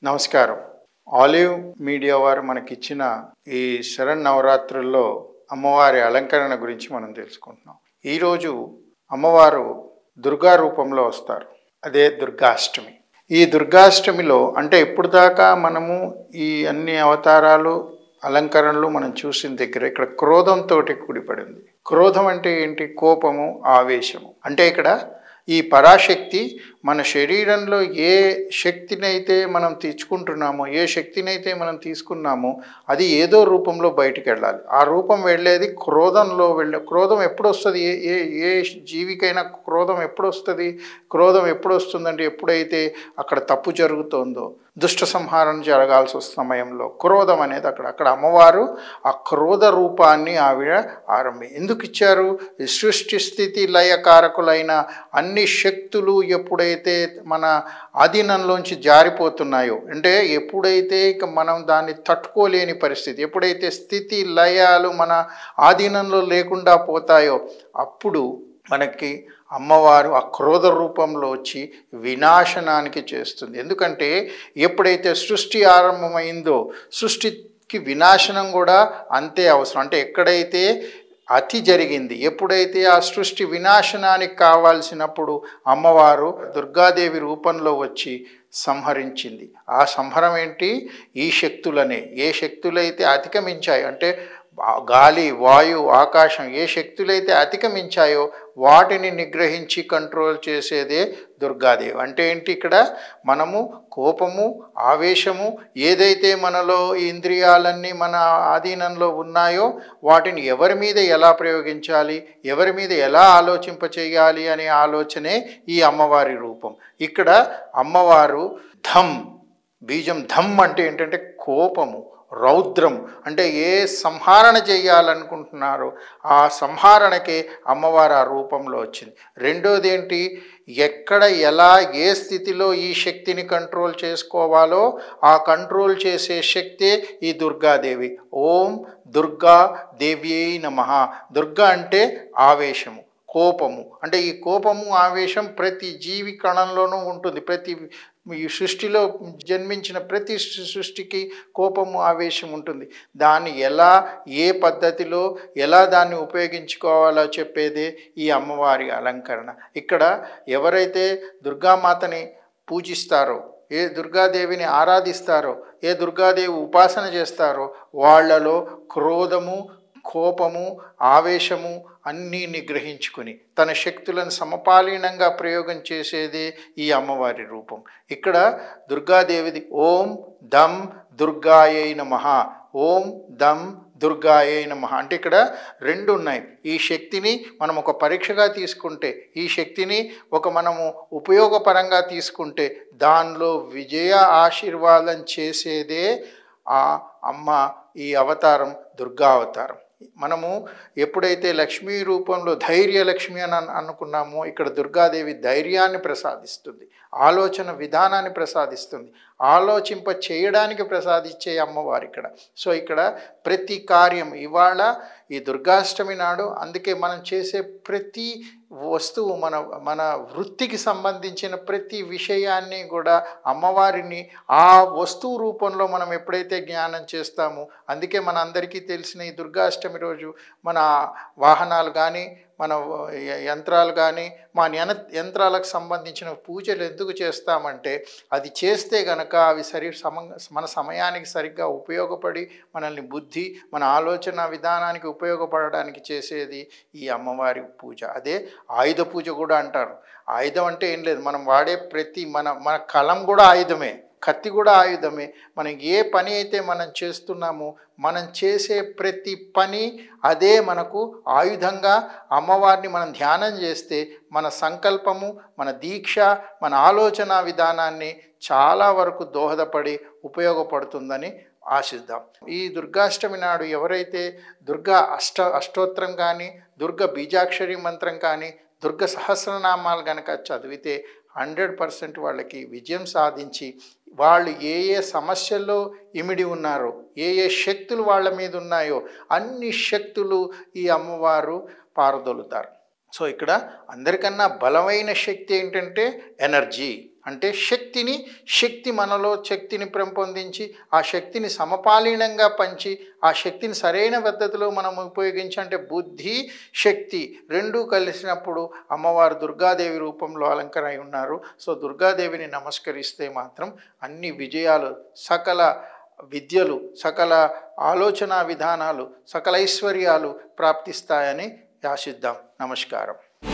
నమస్కారం olive media వారు మనకిచ్చిన ఈ శరణ్ నవరాత్రుల్లో అమ్మవారి అలంకరణ గురించి మనం తెలుసుకుంటున్నాం ఈరోజు అమ్మవారు దుర్గా రూపంలో వస్తారు అదే దుర్గాష్టమి ఈ దుర్గాష్టమిలో అంటే ఇప్పుడు దాకా మనము ఈ అన్ని అవతారాలు అలంకరణలు మనం చూసిన దగ్గర ఇక్కడ క్రోధంతో కూడిపడింది క్రోధం అంటే ఏంటి కోపము ఆవేశము అంటే ఇక్కడ ఈ పరాశక్తి మన శరీరంలో ఏ శక్తినైతే మనం తెచ్చుకుంటున్నామో ఏ శక్తినైతే మనం తీసుకున్నామో అది ఏదో రూపంలో బయటికి వెళ్ళాలి ఆ రూపం వెళ్ళేది క్రోధంలో వెళ్ళే క్రోధం ఎప్పుడు వస్తుంది ఏ ఏ ఏ జీవికైనా క్రోధం ఎప్పుడు వస్తుంది క్రోధం ఎప్పుడు వస్తుందంటే ఎప్పుడైతే అక్కడ తప్పు జరుగుతోందో దుష్ట సంహారం జరగాల్సి వస్తున్న సమయంలో క్రోధం అనేది అక్కడ అక్కడ అమ్మవారు ఆ క్రోధ రూపాన్ని ఆవిడ ఆరంభి ఎందుకు ఇచ్చారు ఈ సృష్టి స్థితి లయకారకులైన అన్ని శక్తులు ఎప్పుడైతే మన ఆధీనంలోంచి జారిపోతున్నాయో అంటే ఎప్పుడైతే ఇక మనం దాన్ని తట్టుకోలేని పరిస్థితి ఎప్పుడైతే స్థితి లయాలు మన ఆధీనంలో లేకుండా పోతాయో అప్పుడు మనకి అమ్మవారు ఆ క్రోధ రూపంలో వచ్చి వినాశనానికి చేస్తుంది ఎందుకంటే ఎప్పుడైతే సృష్టి ఆరంభమైందో సృష్టికి వినాశనం కూడా అంతే అవసరం అంటే ఎక్కడైతే అతి జరిగింది ఎప్పుడైతే ఆ సృష్టి వినాశనానికి కావాల్సినప్పుడు అమ్మవారు దుర్గాదేవి రూపంలో వచ్చి సంహరించింది ఆ సంహరం ఏంటి ఈ శక్తులనే ఏ శక్తులైతే అధిగమించాయి అంటే గాలి వాయు ఆకాశం ఏ శక్తులైతే అధిగమించాయో వాటిని నిగ్రహించి కంట్రోల్ చేసేదే దుర్గాదేవి అంటే ఏంటి ఇక్కడ మనము కోపము ఆవేశము ఏదైతే మనలో ఈ ఇంద్రియాలన్నీ మన ఆధీనంలో ఉన్నాయో వాటిని ఎవరి మీద ఎలా ప్రయోగించాలి ఎవరి మీద ఎలా ఆలోచింపచేయాలి అనే ఆలోచనే ఈ అమ్మవారి రూపం ఇక్కడ అమ్మవారు ధమ్ బీజం ధమ్ అంటే ఏంటంటే కోపము రౌద్రం అంటే ఏ సంహరణ చేయాలనుకుంటున్నారో ఆ సంహరణకే అమ్మవారు ఆ రూపంలో వచ్చింది రెండోది ఏంటి ఎక్కడ ఎలా ఏ స్థితిలో ఈ శక్తిని కంట్రోల్ చేసుకోవాలో ఆ కంట్రోల్ చేసే శక్తే ఈ దుర్గాదేవి ఓం దుర్గా దేవి నమ దుర్గా అంటే ఆవేశము కోపము అంటే ఈ కోపము ఆవేశం ప్రతి జీవి కణంలోనూ ఉంటుంది ప్రతి ఈ సృష్టిలో జన్మించిన ప్రతి సృష్టికి కోపము ఆవేశం ఉంటుంది దాన్ని ఎలా ఏ పద్ధతిలో ఎలా దాన్ని ఉపయోగించుకోవాలో చెప్పేదే ఈ అమ్మవారి అలంకరణ ఇక్కడ ఎవరైతే దుర్గామాతని పూజిస్తారో ఏ దుర్గాదేవిని ఆరాధిస్తారో ఏ దుర్గాదేవి ఉపాసన చేస్తారో వాళ్ళలో క్రోధము కోపము ఆవేశము అన్నీ నిగ్రహించుకుని తన శక్తులను సమపాలీనంగా ప్రయోగం చేసేదే ఈ అమ్మవారి రూపం ఇక్కడ దుర్గాదేవిది ఓం దమ్ దుర్గాయై నమ ఓం దమ్ దుర్గాయై నమ అంటే ఇక్కడ రెండు ఉన్నాయి ఈ శక్తిని మనం ఒక పరీక్షగా తీసుకుంటే ఈ శక్తిని ఒక మనము ఉపయోగపరంగా తీసుకుంటే దానిలో విజయ ఆశీర్వాదం చేసేదే ఆ అమ్మ ఈ అవతారం దుర్గా అవతారం మనము ఎప్పుడైతే లక్ష్మీ రూపంలో ధైర్య లక్ష్మి అని అనుకున్నామో ఇక్కడ దుర్గాదేవి ధైర్యాన్ని ప్రసాదిస్తుంది ఆలోచన విధానాన్ని ప్రసాదిస్తుంది ఆలోచింప చేయడానికి ప్రసాదించే అమ్మవారు ఇక్కడ సో ఇక్కడ ప్రతి కార్యం ఇవాళ ఈ దుర్గాష్టమి నాడు అందుకే మనం చేసే ప్రతి వస్తువు మన మన వృత్తికి సంబంధించిన ప్రతి విషయాన్ని కూడా అమ్మవారిని ఆ వస్తువు రూపంలో మనం ఎప్పుడైతే జ్ఞానం చేస్తామో అందుకే మన అందరికీ తెలిసిన ఈ దుర్గాష్టమి రోజు మన వాహనాలు కానీ మన యంత్రాలు కానీ మన యంత్రాలకు సంబంధించిన పూజలు ఎందుకు చేస్తామంటే అది చేస్తే గనక అవి సరి సమ మన సమయానికి సరిగ్గా ఉపయోగపడి మనల్ని బుద్ధి మన ఆలోచన విధానానికి ఉపయోగపడడానికి చేసేది ఈ అమ్మవారి పూజ అదే ఆయుధ పూజ కూడా అంటారు ఆయుధం అంటే ఏం లేదు మనం వాడే ప్రతి మన మన కలం కూడా ఆయుధమే కత్తి కూడా ఆయుధమే మనం ఏ పని అయితే మనం చేస్తున్నామో మనం చేసే ప్రతి పని అదే మనకు ఆయుధంగా అమ్మవారిని మనం ధ్యానం చేస్తే మన సంకల్పము మన దీక్ష మన ఆలోచన విధానాన్ని చాలా వరకు దోహదపడి ఉపయోగపడుతుందని ఆశిద్దాం ఈ దుర్గాష్టమి నాడు ఎవరైతే దుర్గా అష్ట అష్టోత్తరం కానీ దుర్గ బీజాక్షరి మంత్రం కానీ దుర్గ సహస్రనామాలు కనుక చదివితే హండ్రెడ్ పర్సెంట్ వాళ్ళకి విజయం సాధించి వాళ్ళు ఏ ఏ సమస్యల్లో ఇమిడి ఉన్నారో ఏ ఏ శక్తులు వాళ్ళ మీద ఉన్నాయో అన్ని శక్తులు ఈ అమ్మవారు పారదోలుతారు సో ఇక్కడ అందరికన్నా బలమైన శక్తి ఏంటంటే ఎనర్జీ అంటే శక్తిని శక్తి మనలో శక్తిని పెంపొందించి ఆ శక్తిని సమపాలీనంగా పంచి ఆ శక్తిని సరైన పద్ధతిలో మనం ఉపయోగించి అంటే బుద్ధి శక్తి రెండూ కలిసినప్పుడు అమ్మవారు దుర్గాదేవి రూపంలో అలంకరణ అయి ఉన్నారు సో దుర్గాదేవిని నమస్కరిస్తే మాత్రం అన్ని విజయాలు సకల విద్యలు సకల ఆలోచన విధానాలు సకల ఐశ్వర్యాలు ప్రాప్తిస్తాయని ఆశిద్దాం నమస్కారం